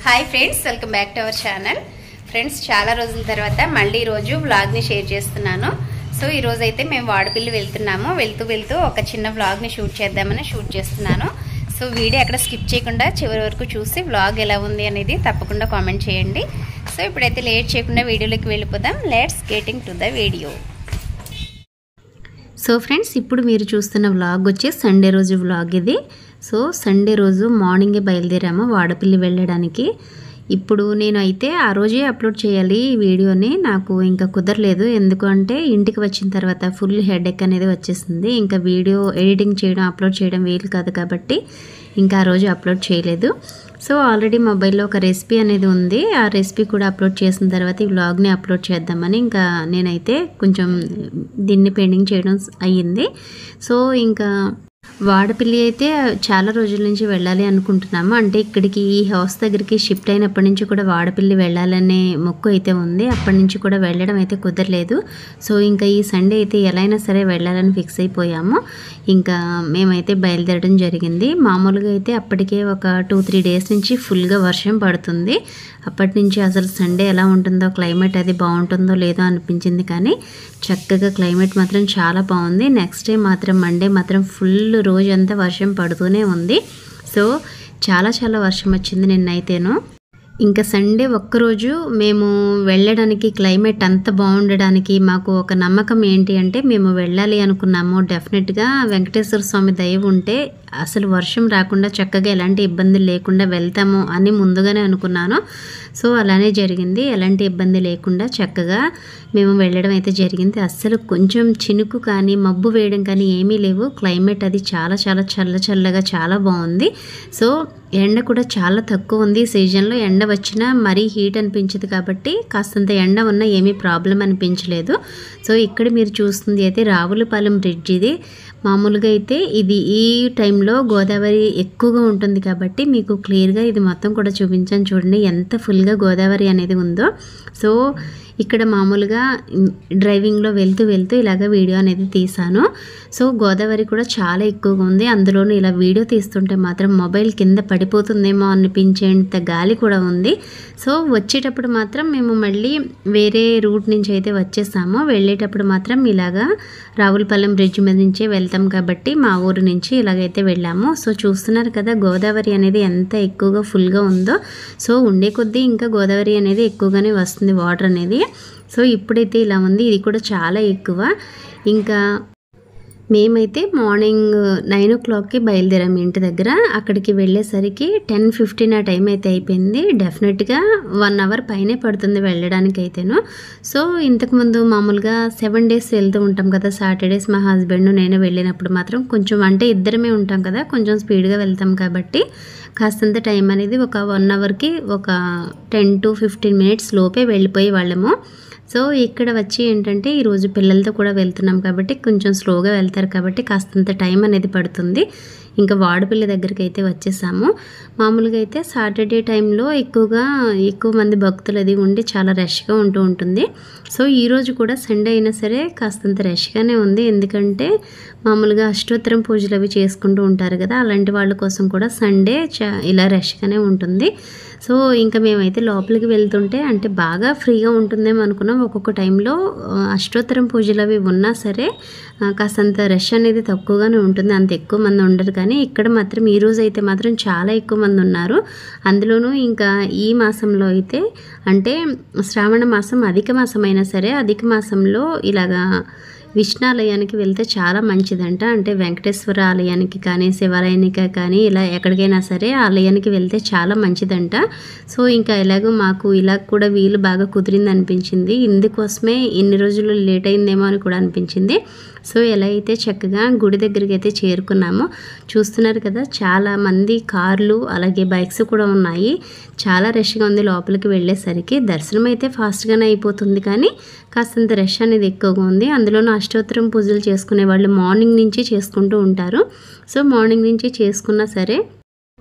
hi friends welcome back to our channel friends చాలా రోజుల తర్వాత మళ్ళీ ఈరోజు వ్లాగ్ని షేర్ చేస్తున్నాను సో ఈ రోజు అయితే మేము వాడపిల్లి వెళ్తున్నాము వెళ్తూ వెళ్తూ ఒక చిన్న వ్లాగ్ని షూట్ చేద్దామని షూట్ చేస్తున్నాను సో వీడియో అక్కడ స్కిప్ చేయకుండా చివరి వరకు చూసి వ్లాగ్ ఎలా ఉంది అనేది తప్పకుండా కామెంట్ చేయండి సో ఇప్పుడైతే లేట్ చేయకుండా వీడియోలోకి వెళ్ళిపోదాం let's getting to the video so friends ఇప్పుడు మీరు చూస్తున్న వ్లాగ్ వచ్చి సండే రోజు వ్లాగ్ ఇది సో సండే రోజు మార్నింగే బయలుదేరాము వాడపల్లి వెళ్ళడానికి ఇప్పుడు నేను అయితే ఆ రోజే అప్లోడ్ చేయాలి ఈ వీడియోని నాకు ఇంకా కుదరలేదు ఎందుకంటే ఇంటికి వచ్చిన తర్వాత ఫుల్ హెడేక్ అనేది వచ్చేసింది ఇంకా వీడియో ఎడిటింగ్ చేయడం అప్లోడ్ చేయడం వీలు కాదు కాబట్టి ఇంకా ఆ రోజు అప్లోడ్ చేయలేదు సో ఆల్రెడీ మొబైల్లో ఒక రెసిపీ అనేది ఉంది ఆ రెసిపీ కూడా అప్లోడ్ చేసిన తర్వాత ఈ వ్లాగ్ని అప్లోడ్ చేద్దామని ఇంకా నేనైతే కొంచెం దీన్ని పెండింగ్ చేయడం అయ్యింది సో ఇంకా వాడపల్లి అయితే చాలా రోజుల నుంచి వెళ్ళాలి అనుకుంటున్నాము అంటే ఇక్కడికి ఈ హౌస్ దగ్గరికి షిఫ్ట్ అయినప్పటి నుంచి కూడా వాడపల్లి వెళ్ళాలనే మొక్కు అయితే ఉంది అప్పటి నుంచి కూడా వెళ్ళడం అయితే కుదరలేదు సో ఇంకా ఈ సండే అయితే ఎలా అయినా సరే వెళ్ళాలని ఫిక్స్ అయిపోయాము ఇంకా మేమైతే బయలుదేరడం జరిగింది మామూలుగా అయితే అప్పటికే ఒక టూ త్రీ డేస్ నుంచి ఫుల్గా వర్షం పడుతుంది అప్పటి నుంచి అసలు సండే ఎలా ఉంటుందో క్లైమేట్ అది బాగుంటుందో లేదో అనిపించింది కానీ చక్కగా క్లైమేట్ మాత్రం చాలా బాగుంది నెక్స్ట్ డే మాత్రం మండే మాత్రం ఫుల్ రోజంతా వర్షం పడుతూనే ఉంది సో చాలా చాలా వర్షం వచ్చింది నిన్నైతేను ఇంకా సండే ఒక్కరోజు మేము వెళ్ళడానికి క్లైమేట్ అంత బాగుండడానికి మాకు ఒక నమ్మకం ఏంటి అంటే మేము వెళ్ళాలి అనుకున్నాము డెఫినెట్గా వెంకటేశ్వర స్వామి దయ ఉంటే అసలు వర్షం రాకుండా చక్కగా ఎలాంటి ఇబ్బందులు లేకుండా వెళ్తాము అని ముందుగానే అనుకున్నాను సో అలానే జరిగింది ఎలాంటి ఇబ్బంది లేకుండా చక్కగా మేము వెళ్ళడం అయితే జరిగింది అస్సలు కొంచెం చినుకు కానీ మబ్బు వేయడం కానీ ఏమీ లేవు క్లైమేట్ అది చాలా చాలా చల్ల చల్లగా చాలా బాగుంది సో ఎండ కూడా చాలా తక్కువ ఉంది ఈ సీజన్లో ఎండ వచ్చినా మరీ హీట్ అనిపించదు కాబట్టి కాస్తంత ఎండ ఉన్నా ఏమీ ప్రాబ్లం అనిపించలేదు సో ఇక్కడ మీరు చూస్తుంది అయితే రావులపాలెం బ్రిడ్జ్ ఇది మామూలుగా అయితే ఇది ఈ టైంలో గోదావరి ఎక్కువగా ఉంటుంది కాబట్టి మీకు క్లియర్గా ఇది మొత్తం కూడా చూపించాను చూడండి ఎంత ఫుల్గా గోదావరి అనేది ఉందో సో ఇక్కడ మామూలుగా డ్రైవింగ్లో వెళ్తూ వెళ్తూ ఇలాగ వీడియో అనేది తీసాను సో గోదావరి కూడా చాలా ఎక్కువగా ఉంది అందులోనూ ఇలా వీడియో తీస్తుంటే మాత్రం మొబైల్ కింద పడిపోతుందేమో అనిపించేంత గాలి కూడా ఉంది సో వచ్చేటప్పుడు మాత్రం మేము మళ్ళీ వేరే రూట్ నుంచి అయితే వచ్చేసాము వెళ్ళేటప్పుడు మాత్రం ఇలాగా రావులపాలెం బ్రిడ్జ్ మీద నుంచే వెళ్తాం కాబట్టి మా ఊరు నుంచి ఇలాగైతే వెళ్ళాము సో చూస్తున్నారు కదా గోదావరి అనేది ఎంత ఎక్కువగా ఫుల్గా ఉందో సో ఉండే కొద్దీ ఇంకా గోదావరి అనేది ఎక్కువగానే వస్తుంది వాటర్ అనేది సో ఇప్పుడైతే ఇలా ఉంది ఇది కూడా చాలా ఎక్కువ ఇంకా మేమైతే మార్నింగ్ నైన్ ఓ క్లాక్కి బయలుదేరాము ఇంటి దగ్గర అక్కడికి వెళ్ళేసరికి టెన్ ఫిఫ్టీన్ ఆ టైం అయితే అయిపోయింది డెఫినెట్గా వన్ అవర్ పైనే పడుతుంది వెళ్ళడానికి అయితేను సో ఇంతకుముందు మామూలుగా సెవెన్ డేస్ వెళ్తూ ఉంటాం కదా సాటర్డేస్ మా హస్బెండ్ నేను వెళ్ళినప్పుడు మాత్రం కొంచెం అంటే ఇద్దరమే ఉంటాం కదా కొంచెం స్పీడ్గా వెళ్తాం కాబట్టి కాస్తంత టైం అనేది ఒక వన్ అవర్కి ఒక టెన్ టు ఫిఫ్టీన్ మినిట్స్ లోపే వెళ్ళిపోయే వాళ్ళము సో ఇక్కడ వచ్చి ఏంటంటే ఈరోజు పిల్లలతో కూడా వెళ్తున్నాం కాబట్టి కొంచెం స్లోగా వెళ్తారు కాబట్టి కాస్తంత టైం అనేది పడుతుంది ఇంకా వాడపల్లి దగ్గరికి అయితే వచ్చేసాము మామూలుగా అయితే సాటర్డే టైంలో ఎక్కువగా ఎక్కువ మంది భక్తులు అది ఉండి చాలా రష్గా ఉంటూ ఉంటుంది సో ఈరోజు కూడా సండే అయినా సరే కాస్తంత రష్గానే ఉంది ఎందుకంటే మామూలుగా అష్టోత్తరం పూజలు అవి చేసుకుంటూ ఉంటారు కదా అలాంటి వాళ్ళ కోసం కూడా సండే చా ఇలా రష్గానే ఉంటుంది సో ఇంకా మేమైతే లోపలికి వెళ్తుంటే అంటే బాగా ఫ్రీగా ఉంటుందేమో అనుకున్నాం ఒక్కొక్క టైంలో అష్టోత్తరం పూజలు అవి ఉన్నా సరే కాస్తంత రష్ అనేది తక్కువగానే ఉంటుంది అంత ఎక్కువ మంది ఉండరు కానీ ఇక్కడ మాత్రం ఈ రోజు అయితే మాత్రం చాలా ఎక్కువ మంది ఉన్నారు అందులోనూ ఇంకా ఈ మాసంలో అయితే అంటే శ్రావణ మాసం అధిక మాసం అయినా సరే అధిక మాసంలో ఇలాగా విష్ణాలయానికి వెళ్తే చాలా మంచిదంట అంటే వెంకటేశ్వర ఆలయానికి కానీ శివాలయానికి కానీ ఇలా ఎక్కడికైనా సరే ఆలయానికి వెళ్తే చాలా మంచిదంట సో ఇంకా ఎలాగో మాకు ఇలా కూడా వీలు బాగా కుదిరింది అనిపించింది ఇందుకోసమే ఇన్ని రోజులు లేట్ అయిందేమో అని కూడా అనిపించింది సో ఎలా అయితే చక్కగా గుడి దగ్గరికి అయితే చేరుకున్నామో చూస్తున్నారు కదా చాలా మంది కార్లు అలాగే బైక్స్ కూడా ఉన్నాయి చాలా రష్గా ఉంది లోపలికి వెళ్ళేసరికి దర్శనం అయితే ఫాస్ట్గానే అయిపోతుంది కానీ కాస్తంత రష్ అనేది ఎక్కువగా ఉంది అందులోనూ అష్టోత్తరం పూజలు చేసుకునే వాళ్ళు మార్నింగ్ నుంచి చేసుకుంటూ ఉంటారు సో మార్నింగ్ నుంచి చేసుకున్నా సరే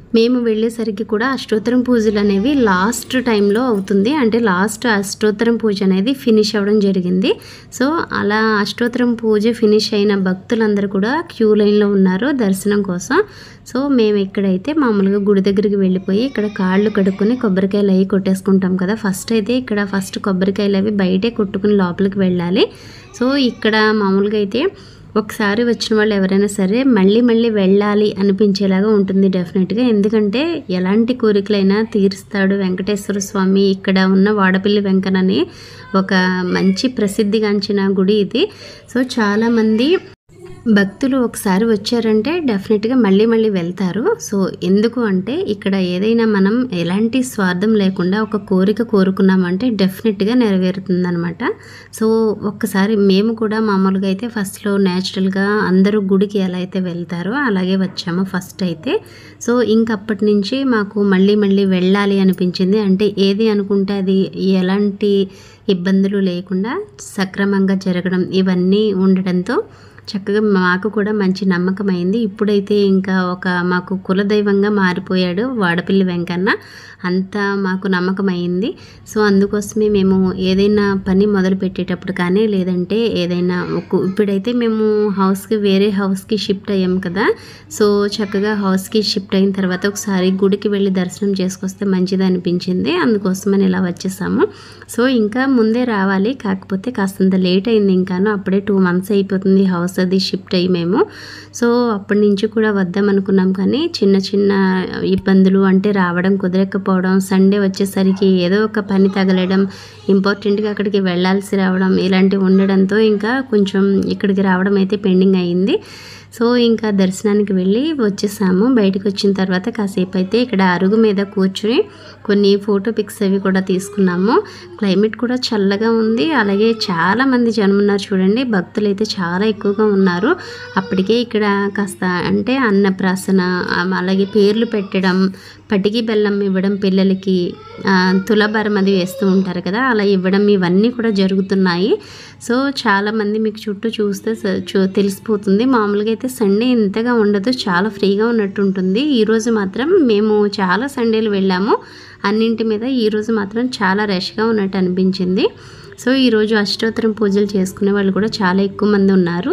మేము వెళ్ళేసరికి కూడా అష్టోత్తరం పూజలు అనేవి లాస్ట్ టైంలో అవుతుంది అంటే లాస్ట్ అష్టోత్తరం పూజ అనేది ఫినిష్ అవ్వడం జరిగింది సో అలా అష్టోత్తరం పూజ ఫినిష్ అయిన భక్తులందరూ కూడా క్యూ లైన్లో ఉన్నారు దర్శనం కోసం సో మేము ఇక్కడైతే మామూలుగా గుడి దగ్గరికి వెళ్ళిపోయి ఇక్కడ కాళ్ళు కడుక్కొని కొబ్బరికాయలు అవి కొట్టేసుకుంటాం కదా ఫస్ట్ అయితే ఇక్కడ ఫస్ట్ కొబ్బరికాయలు అవి బయటే కొట్టుకుని లోపలికి వెళ్ళాలి సో ఇక్కడ మామూలుగా అయితే ఒకసారి వచ్చిన వాళ్ళు ఎవరైనా సరే మళ్ళీ మళ్ళీ వెళ్ళాలి అనిపించేలాగా ఉంటుంది డెఫినెట్గా ఎందుకంటే ఎలాంటి కోరికలైనా తీరుస్తాడు వెంకటేశ్వర స్వామి ఇక్కడ ఉన్న వాడపల్లి వెంకనని ఒక మంచి ప్రసిద్ధిగాంచిన గుడి ఇది సో చాలామంది భక్తులు ఒకసారి వచ్చారంటే డెఫినెట్గా మళ్ళీ మళ్ళీ వెళ్తారు సో ఎందుకు అంటే ఇక్కడ ఏదైనా మనం ఎలాంటి స్వార్థం లేకుండా ఒక కోరిక కోరుకున్నామంటే డెఫినెట్గా నెరవేరుతుందనమాట సో ఒక్కసారి మేము కూడా మామూలుగా అయితే ఫస్ట్లో న్యాచురల్గా అందరూ గుడికి ఎలా అయితే వెళ్తారో అలాగే వచ్చాము ఫస్ట్ అయితే సో ఇంకప్పటి నుంచి మాకు మళ్ళీ మళ్ళీ వెళ్ళాలి అనిపించింది అంటే ఏది అనుకుంటే అది ఎలాంటి ఇబ్బందులు లేకుండా సక్రమంగా జరగడం ఇవన్నీ ఉండడంతో చక్కగా మాకు కూడా మంచి నమ్మకం అయింది ఇప్పుడైతే ఇంకా ఒక మాకు కులదైవంగా మారిపోయాడు వాడపల్లి వెంకన్న అంత మాకు నమ్మకం అయింది సో అందుకోసమే మేము ఏదైనా పని మొదలు పెట్టేటప్పుడు కానీ లేదంటే ఏదైనా ఒక ఇప్పుడైతే మేము హౌస్కి వేరే హౌస్కి షిఫ్ట్ అయ్యాం కదా సో చక్కగా హౌస్కి షిఫ్ట్ అయిన తర్వాత ఒకసారి గుడికి వెళ్ళి దర్శనం చేసుకొస్తే మంచిది అనిపించింది అందుకోసమని ఇలా వచ్చేసాము సో ఇంకా ముందే రావాలి కాకపోతే కాస్తంత లేట్ అయింది ఇంకాను అప్పుడే టూ మంత్స్ అయిపోతుంది హౌస్ అది షిఫ్ట్ అయ్యి మేము సో అప్పటి నుంచి కూడా వద్దాం అనుకున్నాం కానీ చిన్న చిన్న ఇబ్బందులు అంటే రావడం కుదరకపోవడం సండే వచ్చేసరికి ఏదో ఒక పని తగలడం ఇంపార్టెంట్గా అక్కడికి వెళ్ళాల్సి రావడం ఇలాంటివి ఉండడంతో ఇంకా కొంచెం ఇక్కడికి రావడం అయితే పెండింగ్ అయ్యింది సో ఇంకా దర్శనానికి వెళ్ళి వచ్చేసాము బయటకు వచ్చిన తర్వాత కాసేపు అయితే ఇక్కడ అరుగు మీద కూర్చుని కొన్ని ఫోటో పిక్స్ అవి కూడా తీసుకున్నాము క్లైమేట్ కూడా చల్లగా ఉంది అలాగే చాలా మంది జనం ఉన్నారు చూడండి భక్తులు అయితే చాలా ఎక్కువగా ఉన్నారు అప్పటికే ఇక్కడ కాస్త అంటే అన్నప్రాసన ఆ, అలాగే పేర్లు పెట్టడం పటికి బెల్లం ఇవ్వడం పిల్లలకి ఆ, తులాభారం అది వేస్తూ ఉంటారు కదా అలా ఇవ్వడం ఇవన్నీ కూడా జరుగుతున్నాయి సో చాలామంది మీకు చుట్టూ చూస్తే స- చూ తెలిసిపోతుంది మామూలుగా అయితే సండే ఇంతగా ఉండదు చాలా ఫ్రీగా ఉన్నట్టు ఉంటుంది ఈరోజు మాత్రం మేము చాలా సండేలు వెళ్ళాము అన్నింటి మీద ఈరోజు మాత్రం చాలా రష్గా ఉన్నట్టు అనిపించింది సో ఈరోజు అష్టోత్తరం పూజలు చేసుకునే వాళ్ళు కూడా చాలా ఎక్కువ మంది ఉన్నారు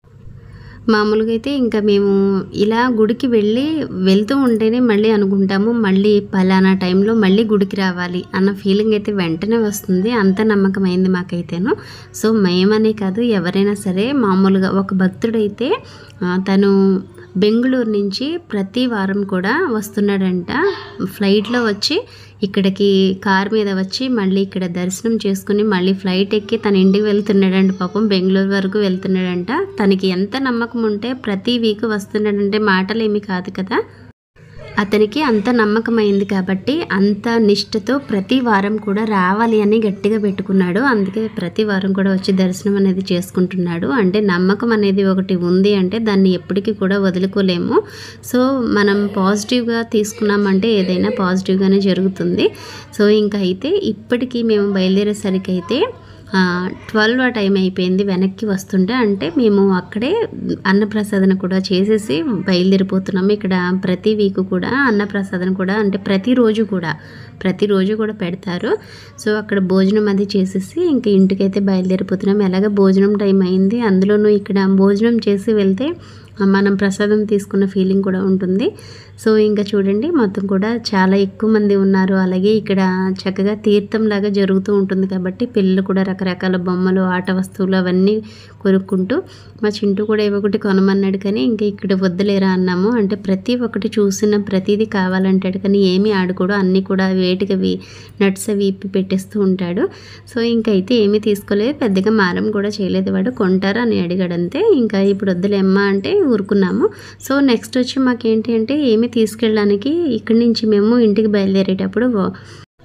మామూలుగా అయితే ఇంకా మేము ఇలా గుడికి వెళ్ళి వెళ్తూ ఉంటేనే మళ్ళీ అనుకుంటాము మళ్ళీ పలానా టైంలో మళ్ళీ గుడికి రావాలి అన్న ఫీలింగ్ అయితే వెంటనే వస్తుంది అంత నమ్మకమైంది మాకైతేను సో మేమనే కాదు ఎవరైనా సరే మామూలుగా ఒక భక్తుడైతే ఆ, తను బెంగళూరు నుంచి ప్రతి వారం కూడా వస్తున్నాడంట ఫ్లైట్లో వచ్చి ఇక్కడికి కార్ మీద వచ్చి మళ్ళీ ఇక్కడ దర్శనం చేసుకుని మళ్ళీ ఫ్లైట్ ఎక్కి తన ఇంటికి వెళ్తున్నాడంట పాపం బెంగళూరు వరకు వెళ్తున్నాడంట తనకి ఎంత నమ్మకం ఉంటే ప్రతి వీక్ వస్తున్నాడంటే మాటలు ఏమి కాదు కదా అతనికి అంత నమ్మకమైంది కాబట్టి అంత నిష్ఠతో ప్రతి వారం కూడా రావాలి అని గట్టిగా పెట్టుకున్నాడు అందుకే ప్రతి వారం కూడా వచ్చి దర్శనం అనేది చేసుకుంటున్నాడు అంటే నమ్మకం అనేది ఒకటి ఉంది అంటే దాన్ని ఎప్పటికీ కూడా వదులుకోలేము సో మనం పాజిటివ్గా తీసుకున్నామంటే ఏదైనా పాజిటివ్గానే జరుగుతుంది సో ఇంకా అయితే ఇప్పటికీ మేము బయలుదేరేసరికి అయితే ట్వెల్వ్ ఆ టైం అయిపోయింది వెనక్కి వస్తుంటే అంటే మేము అక్కడే అన్నప్రసాదన కూడా చేసేసి బయలుదేరిపోతున్నాము ఇక్కడ ప్రతి వీక్ కూడా అన్నప్రసాదన కూడా అంటే ప్రతిరోజు కూడా ప్రతిరోజు కూడా పెడతారు సో అక్కడ భోజనం అది చేసేసి ఇంకా ఇంటికైతే బయలుదేరిపోతున్నాం ఎలాగ భోజనం టైం అయింది అందులోనూ ఇక్కడ భోజనం చేసి వెళ్తే ఆ, మనం ప్రసాదం తీసుకున్న ఫీలింగ్ కూడా ఉంటుంది సో ఇంకా చూడండి మొత్తం కూడా చాలా ఎక్కువ మంది ఉన్నారు అలాగే ఇక్కడ చక్కగా తీర్థం లాగా జరుగుతూ ఉంటుంది కాబట్టి పిల్లలు కూడా రకరకాల బొమ్మలు ఆట వస్తువులు అవన్నీ కొనుక్కుంటూ మా చింటూ కూడా ఏవో ఒకటి కొనమన్నాడు కానీ ఇంకా ఇక్కడ వద్దులేరా అన్నాము అంటే ప్రతి ఒక్కటి చూసిన ప్రతిదీ కావాలంటాడు కానీ ఏమీ ఆడుకోడు అన్నీ కూడా వేటికవి నట్స్ అవి ఇప్పి పెట్టేస్తూ ఉంటాడు సో ఇంకైతే ఏమీ తీసుకోలేదు పెద్దగా మారం కూడా చేయలేదు వాడు కొంటారా అని అడిగాడు అంతే ఇంకా ఇప్పుడు వద్దులేమ్మా అంటే ఊరుకున్నాము సో నెక్స్ట్ వచ్చి మాకేంటి అంటే ఏమీ తీసుకెళ్ళడానికి ఇక్కడి నుంచి మేము ఇంటికి బయలుదేరేటప్పుడు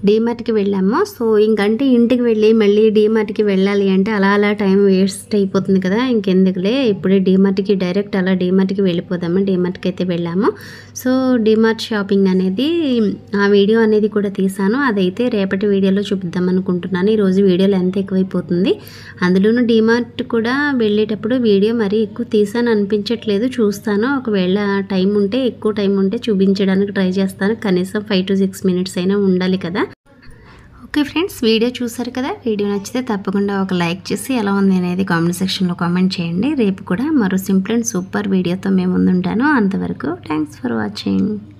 డీమార్ట్కి వెళ్ళాము సో ఇంకంటే ఇంటికి వెళ్ళి మళ్ళీ డీమార్ట్కి వెళ్ళాలి అంటే అలా అలా టైం వేస్ట్ అయిపోతుంది కదా ఇంకెందుకులే ఇప్పుడే డీమార్ట్కి డైరెక్ట్ అలా డీమార్ట్కి వెళ్ళిపోదాము డీమార్ట్కి అయితే వెళ్ళాము సో డీమార్ట్ షాపింగ్ అనేది ఆ వీడియో అనేది కూడా తీసాను అదైతే రేపటి వీడియోలో చూపిద్దాం అనుకుంటున్నాను ఈరోజు వీడియోలో ఎంత ఎక్కువైపోతుంది అందులోనూ డీమార్ట్ కూడా వెళ్ళేటప్పుడు వీడియో మరీ ఎక్కువ తీసాను అనిపించట్లేదు చూస్తాను ఒకవేళ టైం ఉంటే ఎక్కువ టైం ఉంటే చూపించడానికి ట్రై చేస్తాను కనీసం ఫైవ్ టు సిక్స్ మినిట్స్ అయినా ఉండాలి కదా ఓకే ఫ్రెండ్స్ వీడియో చూసారు కదా వీడియో నచ్చితే తప్పకుండా ఒక లైక్ చేసి ఎలా ఉంది అనేది కామెంట్ సెక్షన్లో కామెంట్ చేయండి రేపు కూడా మరో సింపుల్ అండ్ సూపర్ వీడియోతో మేము ముందుంటాను అంతవరకు థ్యాంక్స్ ఫర్ వాచింగ్